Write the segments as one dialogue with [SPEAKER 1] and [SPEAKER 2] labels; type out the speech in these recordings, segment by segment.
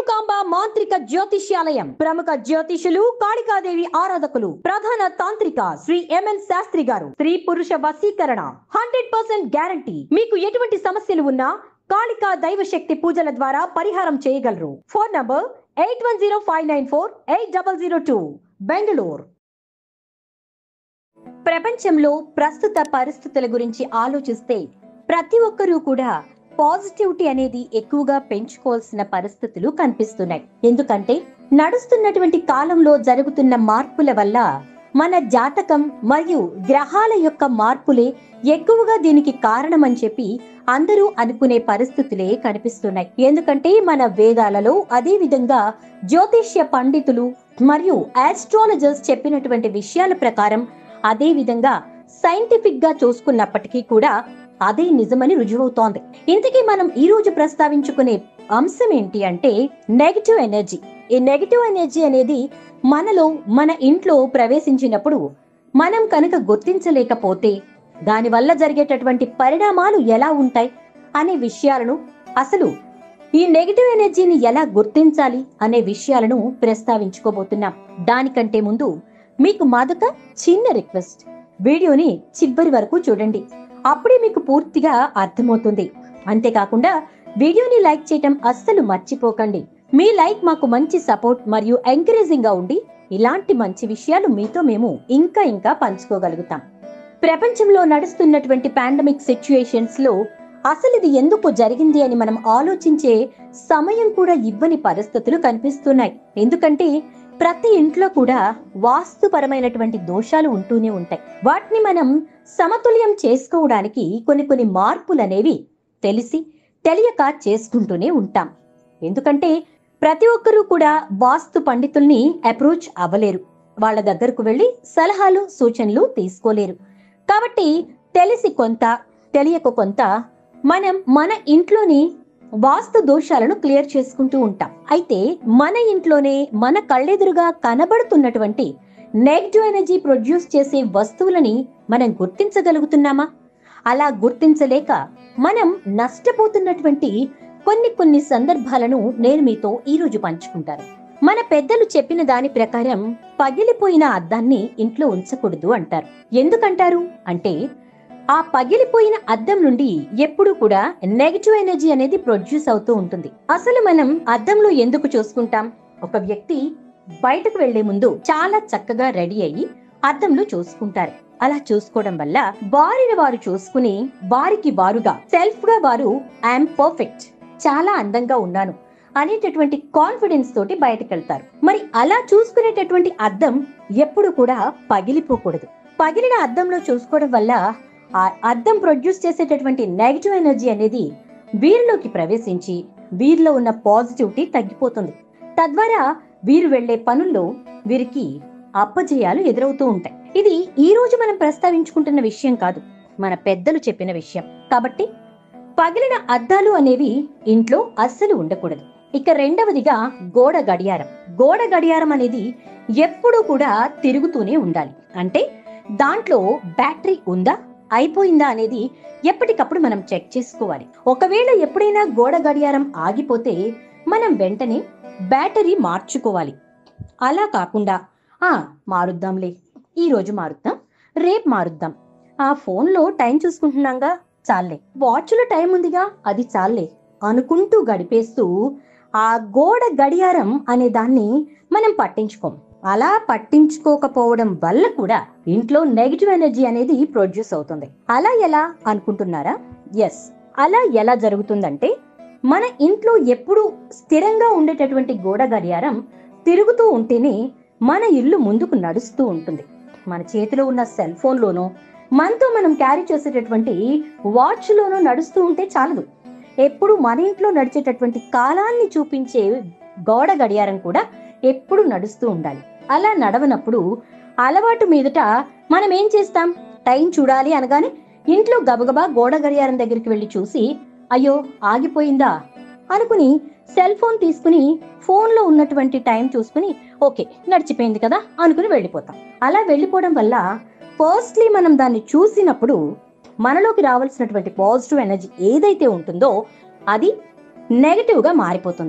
[SPEAKER 1] రేణుకాంబ మాంత్రిక జ్యోతిష్యాలయం ప్రముఖ జ్యోతిషులు కాళికాదేవి ఆరాధకులు ప్రధాన తాంత్రిక శ్రీ ఎంఎన్ శాస్త్రి గారు స్త్రీ పురుష వశీకరణ హండ్రెడ్ పర్సెంట్ గ్యారంటీ మీకు ఎటువంటి సమస్యలు ఉన్నా కాళికా దైవ శక్తి పూజల ద్వారా పరిహారం చేయగలరు phone number eight one zero five nine four eight double zero two Bengaluru ప్రపంచంలో ప్రస్తుత పరిస్థితుల గురించి ఆలోచిస్తే ప్రతి ఒక్కరూ కూడా పాజిటివిటీ అనేది ఎక్కువగా పెంచుకోవాల్సిన పరిస్థితులు కనిపిస్తున్నాయి ఎందుకంటే నడుస్తున్నటువంటి కాలంలో జరుగుతున్న మార్పుల వల్ల మన జాతకం మరియు గ్రహాల యొక్క మార్పులే ఎక్కువగా దీనికి కారణమని చెప్పి అందరూ అనుకునే పరిస్థితులే కనిపిస్తున్నాయి ఎందుకంటే మన వేదాలలో అదే విధంగా జ్యోతిష్య పండితులు మరియు ఆస్ట్రాలజర్స్ చెప్పినటువంటి విషయాల ప్రకారం అదే విధంగా సైంటిఫిక్ గా చూసుకున్నప్పటికీ కూడా అదే నిజమని రుజువవుతోంది ఇంతకీ మనం ఈ రోజు ప్రస్తావించుకునే అంశం ఏంటి అంటే నెగటివ్ ఎనర్జీ ఈ నెగటివ్ ఎనర్జీ అనేది మనలో మన ఇంట్లో ప్రవేశించినప్పుడు మనం కనుక గుర్తించలేకపోతే దానివల్ల జరిగేటటువంటి పరిణామాలు ఎలా ఉంటాయి అనే విషయాలను అసలు ఈ నెగటివ్ ఎనర్జీని ఎలా గుర్తించాలి అనే విషయాలను ప్రస్తావించుకోబోతున్నాం దానికంటే ముందు మీకు మాదొక చిన్న రిక్వెస్ట్ వీడియోని చివరి వరకు చూడండి అప్పుడే మీకు పూర్తిగా అర్థమవుతుంది అంతేకాకుండా వీడియోని లైక్ చేయటం అస్సలు మర్చిపోకండి మీ లైక్ మాకు మంచి సపోర్ట్ మరియు ఎంకరేజింగ్ గా ఉండి ఇలాంటి మంచి విషయాలు మీతో మేము ఇంకా ఇంకా పంచుకోగలుగుతాం ప్రపంచంలో నడుస్తున్నటువంటి పాండమిక్ సిచ్యుయేషన్స్ లో అసలు ఇది ఎందుకు జరిగింది అని మనం ఆలోచించే సమయం కూడా ఇవ్వని పరిస్థితులు కనిపిస్తున్నాయి ఎందుకంటే ప్రతి ఇంట్లో కూడా వాస్తుపరమైనటువంటి దోషాలు ఉంటూనే ఉంటాయి వాటిని మనం సమతుల్యం చేసుకోవడానికి కొన్ని కొన్ని మార్పులు అనేవి తెలిసి తెలియక చేసుకుంటూనే ఉంటాం ఎందుకంటే ప్రతి ఒక్కరూ కూడా వాస్తు పండితుల్ని అప్రోచ్ అవ్వలేరు వాళ్ళ దగ్గరకు వెళ్ళి సలహాలు సూచనలు తీసుకోలేరు కాబట్టి తెలిసి కొంత తెలియక కొంత మనం మన ఇంట్లోని వాస్తు దోషాలను క్లియర్ చేసుకుంటూ ఉంటాం అయితే మన ఇంట్లోనే మన కళ్ళెదురుగా కనబడుతున్నటువంటి నెగిటివ్ ఎనర్జీ ప్రొడ్యూస్ చేసే వస్తువులని మనం గుర్తించగలుగుతున్నామా అలా గుర్తించలేక మనం నష్టపోతున్నటువంటి కొన్ని కొన్ని సందర్భాలను నేను మీతో ఈరోజు పంచుకుంటాను మన పెద్దలు చెప్పిన దాని ప్రకారం పగిలిపోయిన అద్దాన్ని ఇంట్లో ఉంచకూడదు అంటారు ఎందుకంటారు అంటే ఆ పగిలిపోయిన అద్దం నుండి ఎప్పుడు కూడా నెగటివ్ ఎనర్జీ అనేది ప్రొడ్యూస్ అవుతూ ఉంటుంది అసలు మనం అద్దంలో ఎందుకు చూసుకుంటాం ఒక వ్యక్తి బయటకు వెళ్లే ముందు చాలా చక్కగా రెడీ అయ్యి అద్దంలో చూసుకుంటారు అలా చూసుకోవడం వల్ల వారిని వారు చూసుకుని వారికి వారుగా సెల్ఫ్ గా వారు ఐఎమ్ పర్ఫెక్ట్ చాలా అందంగా ఉన్నాను అనేటటువంటి కాన్ఫిడెన్స్ తోటి బయటకు వెళ్తారు మరి అలా చూసుకునేటటువంటి అద్దం ఎప్పుడు కూడా పగిలిపోకూడదు పగిలిన అద్దంలో చూసుకోవడం వల్ల ఆ అద్దం ప్రొడ్యూస్ చేసేటటువంటి నెగిటివ్ ఎనర్జీ అనేది వీరిలోకి ప్రవేశించి వీరిలో ఉన్న పాజిటివిటీ తగ్గిపోతుంది తద్వారా వీరు వెళ్లే పనుల్లో వీరికి అప్పజయాలు ఎదురవుతూ ఉంటాయి ఇది ఈ రోజు మనం ప్రస్తావించుకుంటున్న విషయం కాదు మన పెద్దలు చెప్పిన విషయం కాబట్టి పగిలిన అద్దాలు అనేవి ఇంట్లో అస్సలు ఉండకూడదు ఇక రెండవదిగా గోడ గడియారం గోడ గడియారం అనేది ఎప్పుడూ కూడా తిరుగుతూనే ఉండాలి అంటే దాంట్లో బ్యాటరీ ఉందా అయిపోయిందా అనేది ఎప్పటికప్పుడు మనం చెక్ చేసుకోవాలి ఒకవేళ ఎప్పుడైనా గోడ గడియారం ఆగిపోతే మనం వెంటనే బ్యాటరీ మార్చుకోవాలి అలా కాకుండా ఆ మారుద్దాంలే ఈ రోజు మారుద్దాం రేపు మారుద్దాం ఆ ఫోన్లో టైం చూసుకుంటున్నాగా చాలే వాచ్లో టైం ఉందిగా అది చాలే అనుకుంటూ గడిపేస్తూ ఆ గోడ గడియారం అనే దాన్ని మనం పట్టించుకోం అలా పట్టించుకోకపోవడం వల్ల కూడా ఇంట్లో నెగిటివ్ ఎనర్జీ అనేది ప్రొడ్యూస్ అవుతుంది అలా ఎలా అనుకుంటున్నారా ఎస్ అలా ఎలా జరుగుతుందంటే మన ఇంట్లో ఎప్పుడు స్థిరంగా ఉండేటటువంటి గోడ గడియారం తిరుగుతూ ఉంటేనే మన ఇల్లు ముందుకు నడుస్తూ ఉంటుంది మన చేతిలో ఉన్న సెల్ ఫోన్లోనో మనతో మనం క్యారీ చేసేటటువంటి వాచ్లోనో నడుస్తూ ఉంటే చాలదు ఎప్పుడు మన ఇంట్లో నడిచేటటువంటి కాలాన్ని చూపించే గోడ గడియారం కూడా ఎప్పుడు నడుస్తూ ఉండాలి అలా నడవనప్పుడు అలవాటు మీదట మనం ఏం చేస్తాం టైం చూడాలి అనగానే ఇంట్లో గబగబా గోడ గడియారం దగ్గరికి వెళ్ళి చూసి అయ్యో ఆగిపోయిందా అనుకుని సెల్ ఫోన్ తీసుకుని ఫోన్లో ఉన్నటువంటి టైం చూసుకుని ఓకే నడిచిపోయింది కదా అనుకుని వెళ్ళిపోతాం అలా వెళ్ళిపోవడం వల్ల ఫస్ట్లీ మనం దాన్ని చూసినప్పుడు మనలోకి రావాల్సినటువంటి పాజిటివ్ ఎనర్జీ ఏదైతే ఉంటుందో అది నెగటివ్గా మారిపోతుంది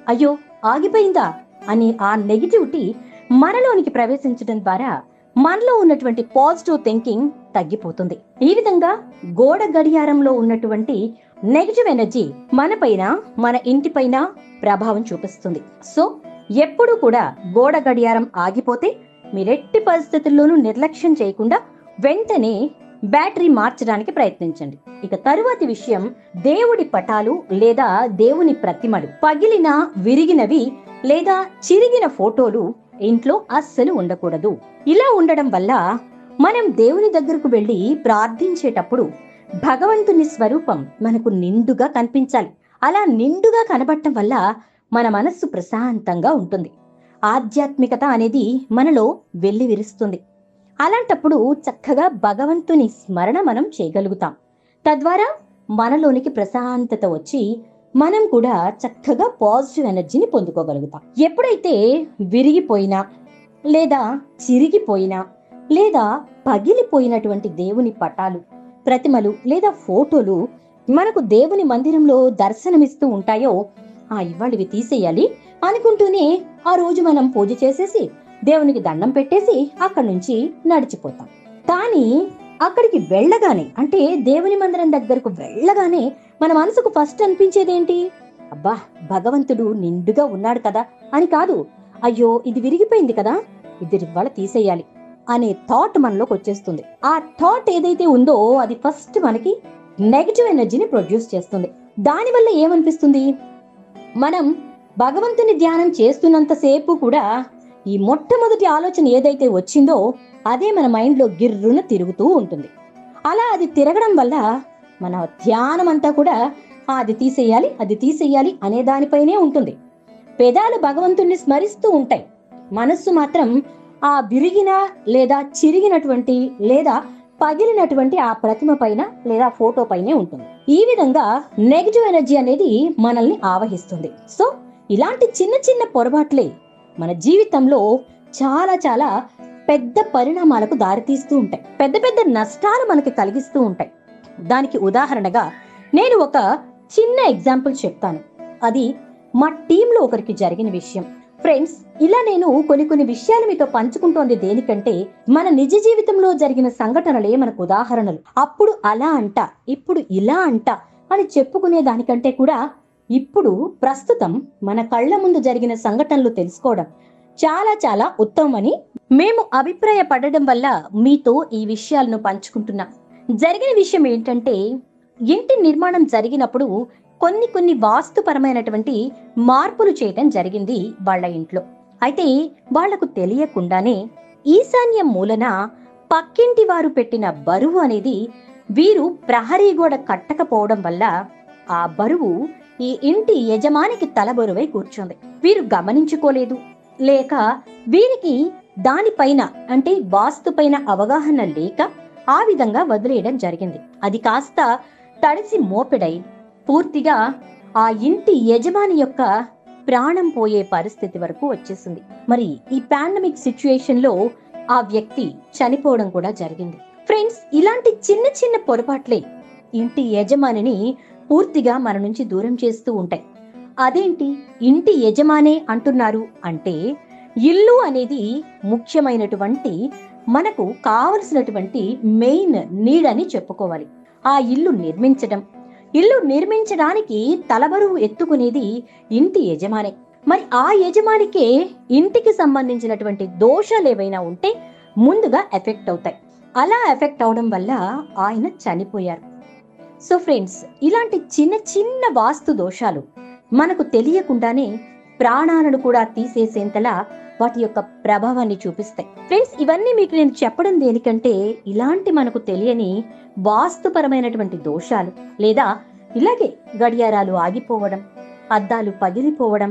[SPEAKER 1] అయ్యో ఆగిపోయిందా అని ఆ నెగిటివిటీ మనలోనికి ప్రవేశించడం ద్వారా మనలో ఉన్నటువంటి పాజిటివ్ థింకింగ్ తగ్గిపోతుంది ఈ విధంగా గోడ గడియారంలో ఉన్నటువంటి నెగిటివ్ ఎనర్జీ మనపైన మన ఇంటిపైన ప్రభావం చూపిస్తుంది సో ఎప్పుడు కూడా గోడ గడియారం ఆగిపోతే మీరెట్టి పరిస్థితుల్లోనూ నిర్లక్ష్యం చేయకుండా వెంటనే బ్యాటరీ మార్చడానికి ప్రయత్నించండి ఇక తరువాతి విషయం దేవుడి పటాలు లేదా దేవుని ప్రతిమలు పగిలిన విరిగినవి లేదా చిరిగిన ఫోటోలు ఇంట్లో అస్సలు ఉండకూడదు ఇలా ఉండడం వల్ల మనం దేవుని దగ్గరకు వెళ్ళి ప్రార్థించేటప్పుడు భగవంతుని స్వరూపం మనకు నిండుగా కనిపించాలి అలా నిండుగా కనబడటం వల్ల మన మనస్సు ప్రశాంతంగా ఉంటుంది ఆధ్యాత్మికత అనేది మనలో వెళ్లి విరుస్తుంది అలాంటప్పుడు చక్కగా భగవంతుని స్మరణ మనం చేయగలుగుతాం తద్వారా మనలోనికి ప్రశాంతత వచ్చి మనం కూడా చక్కగా పాజిటివ్ ఎనర్జీని పొందుకోగలుగుతాం ఎప్పుడైతే విరిగిపోయినా లేదా చిరిగిపోయినా లేదా పగిలిపోయినటువంటి దేవుని పటాలు ప్రతిమలు లేదా ఫోటోలు మనకు దేవుని మందిరంలో దర్శనమిస్తూ ఉంటాయో ఆ ఇవాళ ఇవి తీసేయాలి అనుకుంటూనే ఆ రోజు మనం పూజ చేసేసి దేవునికి దండం పెట్టేసి అక్కడి నుంచి నడిచిపోతాం కానీ అక్కడికి వెళ్ళగానే అంటే దేవుని మందిరం దగ్గరకు వెళ్ళగానే మన మనసుకు ఫస్ట్ అనిపించేదేంటి అబ్బా భగవంతుడు నిండుగా ఉన్నాడు కదా అని కాదు అయ్యో ఇది విరిగిపోయింది కదా ఇది ఇవాళ తీసేయాలి అనే థాట్ మనలోకి వచ్చేస్తుంది ఆ థాట్ ఏదైతే ఉందో అది ఫస్ట్ మనకి నెగటివ్ ఎనర్జీని ప్రొడ్యూస్ చేస్తుంది దానివల్ల ఏమనిపిస్తుంది మనం భగవంతుని ధ్యానం చేస్తున్నంతసేపు కూడా ఈ మొట్టమొదటి ఆలోచన ఏదైతే వచ్చిందో అదే మన మైండ్లో గిర్రున తిరుగుతూ ఉంటుంది అలా అది తిరగడం వల్ల మన ధ్యానం అంతా కూడా "ఆ, అది తీసేయాలి అది తీసేయాలి అనే దానిపైనే ఉంటుంది పెదాలు భగవంతుణ్ణి స్మరిస్తూ ఉంటాయి మనస్సు మాత్రం ఆ విరిగిన లేదా చిరిగినటువంటి లేదా పగిలినటువంటి ఆ ప్రతిమ పైన లేదా ఫోటో పైనే ఉంటుంది ఈ విధంగా నెగిటివ్ ఎనర్జీ అనేది మనల్ని ఆవహిస్తుంది సో ఇలాంటి చిన్న చిన్న పొరపాట్లే మన జీవితంలో చాలా చాలా పెద్ద పరిణామాలకు దారితీస్తూ ఉంటాయి పెద్ద పెద్ద నష్టాలు మనకి కలిగిస్తూ ఉంటాయి దానికి ఉదాహరణగా నేను ఒక చిన్న ఎగ్జాంపుల్ చెప్తాను అది మా టీంలో ఒకరికి జరిగిన విషయం ఫ్రెండ్స్ ఇలా నేను కొన్ని కొన్ని విషయాలు మీతో పంచుకుంటోంది దేనికంటే మన నిజ జీవితంలో జరిగిన సంఘటనలే మనకు ఉదాహరణలు అప్పుడు అలా అంట ఇప్పుడు ఇలా అంట అని చెప్పుకునే దానికంటే కూడా ఇప్పుడు ప్రస్తుతం మన కళ్ళ ముందు జరిగిన సంఘటనలు తెలుసుకోవడం చాలా చాలా ఉత్తమమని మేము అభిప్రాయపడడం వల్ల మీతో ఈ విషయాలను పంచుకుంటున్నాం జరిగిన విషయం ఏంటంటే ఇంటి నిర్మాణం జరిగినప్పుడు కొన్ని కొన్ని వాస్తుపరమైనటువంటి మార్పులు చేయటం జరిగింది వాళ్ళ ఇంట్లో అయితే వాళ్లకు తెలియకుండానే ఈశాన్యం మూలన పక్కింటి వారు పెట్టిన బరువు అనేది వీరు ప్రహరీ గోడ కట్టకపోవడం వల్ల ఆ బరువు ఈ ఇంటి యజమానికి తల బరువై కూర్చుంది వీరు గమనించుకోలేదు లేక వీరికి దానిపైన అంటే వాస్తు పైన అవగాహన లేక ఆ విధంగా వదిలేయడం జరిగింది అది కాస్త తడిసి మోపెడై పూర్తిగా ఆ ఇంటి యజమాని యొక్క ప్రాణం పోయే పరిస్థితి వరకు వచ్చేసింది మరి ఈ పాండమిక్ సిచ్యుయేషన్ లో ఆ వ్యక్తి చనిపోవడం కూడా జరిగింది ఫ్రెండ్స్ ఇలాంటి చిన్న చిన్న పొరపాట్లే ఇంటి యజమానిని పూర్తిగా మన నుంచి దూరం చేస్తూ ఉంటాయి అదేంటి ఇంటి యజమానే అంటున్నారు అంటే ఇల్లు అనేది ముఖ్యమైనటువంటి మనకు కావలసినటువంటి మెయిన్ నీడ్ అని చెప్పుకోవాలి ఆ ఇల్లు నిర్మించడం ఇల్లు నిర్మించడానికి తలబరువు ఎత్తుకునేది ఇంటి యజమానే మరి ఆ యజమానికే ఇంటికి సంబంధించినటువంటి దోషాలు ఏవైనా ఉంటే ముందుగా ఎఫెక్ట్ అవుతాయి అలా ఎఫెక్ట్ అవడం వల్ల ఆయన చనిపోయారు సో ఫ్రెండ్స్ ఇలాంటి చిన్న చిన్న వాస్తు దోషాలు మనకు తెలియకుండానే ప్రాణాలను కూడా తీసేసేంతలా వాటి యొక్క ప్రభావాన్ని చూపిస్తాయి ఫ్రెండ్స్ ఇవన్నీ మీకు నేను చెప్పడం దేనికంటే ఇలాంటి మనకు తెలియని వాస్తుపరమైనటువంటి దోషాలు లేదా ఇలాగే గడియారాలు ఆగిపోవడం అద్దాలు పగిలిపోవడం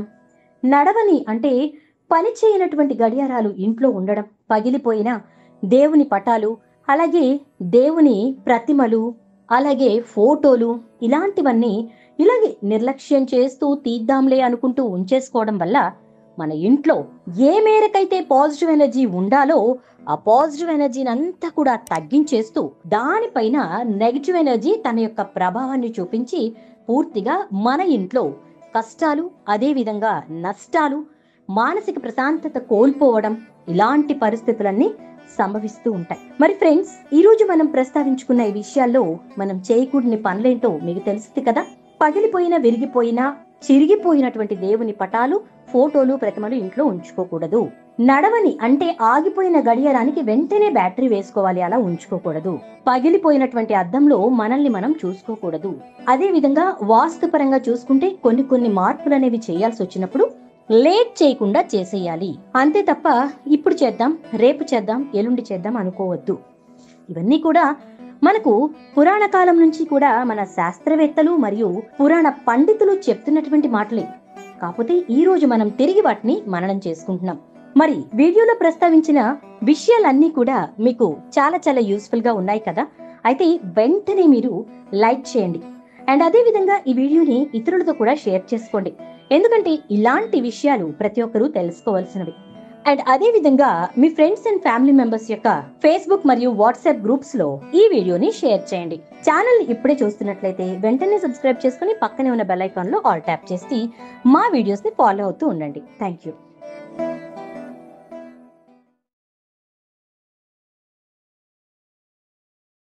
[SPEAKER 1] నడవని అంటే పని చేయనటువంటి గడియారాలు ఇంట్లో ఉండడం పగిలిపోయిన దేవుని పటాలు అలాగే దేవుని ప్రతిమలు అలాగే ఫోటోలు ఇలాంటివన్నీ ఇలాగే నిర్లక్ష్యం చేస్తూ తీద్దాంలే అనుకుంటూ ఉంచేసుకోవడం వల్ల మన ఇంట్లో ఏ మేరకైతే పాజిటివ్ ఎనర్జీ ఉండాలో ఆ పాజిటివ్ ఎనర్జీని అంతా కూడా తగ్గించేస్తూ దానిపైన నెగిటివ్ ఎనర్జీ తన యొక్క ప్రభావాన్ని చూపించి పూర్తిగా మన ఇంట్లో కష్టాలు అదే విధంగా నష్టాలు మానసిక ప్రశాంతత కోల్పోవడం ఇలాంటి పరిస్థితులన్నీ సంభవిస్తూ ఉంటాయి మరి ఫ్రెండ్స్ ఈ రోజు మనం ప్రస్తావించుకున్న ఈ విషయాల్లో మనం చేయకూడని పనులేంటో మీకు తెలుస్తుంది కదా పగిలిపోయిన విరిగిపోయిన చిరిగిపోయినటువంటి దేవుని పటాలు ఫోటోలు ప్రతిమలు ఇంట్లో ఉంచుకోకూడదు నడవని అంటే ఆగిపోయిన గడియారానికి వెంటనే బ్యాటరీ వేసుకోవాలి అలా ఉంచుకోకూడదు పగిలిపోయినటువంటి అద్దంలో మనల్ని మనం చూసుకోకూడదు అదే విధంగా వాస్తుపరంగా చూసుకుంటే కొన్ని కొన్ని మార్పులు అనేవి చేయాల్సి వచ్చినప్పుడు లేట్ చేయకుండా చేసేయాలి అంతే తప్ప ఇప్పుడు చేద్దాం రేపు చేద్దాం ఎల్లుండి చేద్దాం అనుకోవద్దు ఇవన్నీ కూడా మనకు పురాణ కాలం నుంచి కూడా మన శాస్త్రవేత్తలు మరియు పురాణ పండితులు చెప్తున్నటువంటి మాటలే కాకపోతే ఈ రోజు మనం తిరిగి వాటిని మననం చేసుకుంటున్నాం మరి వీడియోలో ప్రస్తావించిన విషయాలన్నీ కూడా మీకు చాలా చాలా యూస్ఫుల్ గా ఉన్నాయి కదా అయితే వెంటనే మీరు లైక్ చేయండి అండ్ అదే విధంగా ఈ వీడియోని ఇతరులతో కూడా షేర్ చేసుకోండి ఎందుకంటే ఇలాంటి విషయాలు ప్రతి ఒక్కరూ తెలుసుకోవాల్సినవి అండ్ అదే విధంగా మీ ఫ్రెండ్స్ అండ్ ఫ్యామిలీ మెంబర్స్ యొక్క ఫేస్బుక్ మరియు వాట్సాప్ గ్రూప్స్ లో ఈ వీడియోని షేర్ చేయండి ఛానల్ ఇప్పుడే చూస్తున్నట్లయితే వెంటనే సబ్స్క్రైబ్ చేసుకుని పక్కనే ఉన్న బెల్ ఐకాన్ లో ఆల్ ట్యాప్ చేసి మా వీడియోస్ ని ఫాలో అవుతూ ఉండండి థ్యాంక్ యూ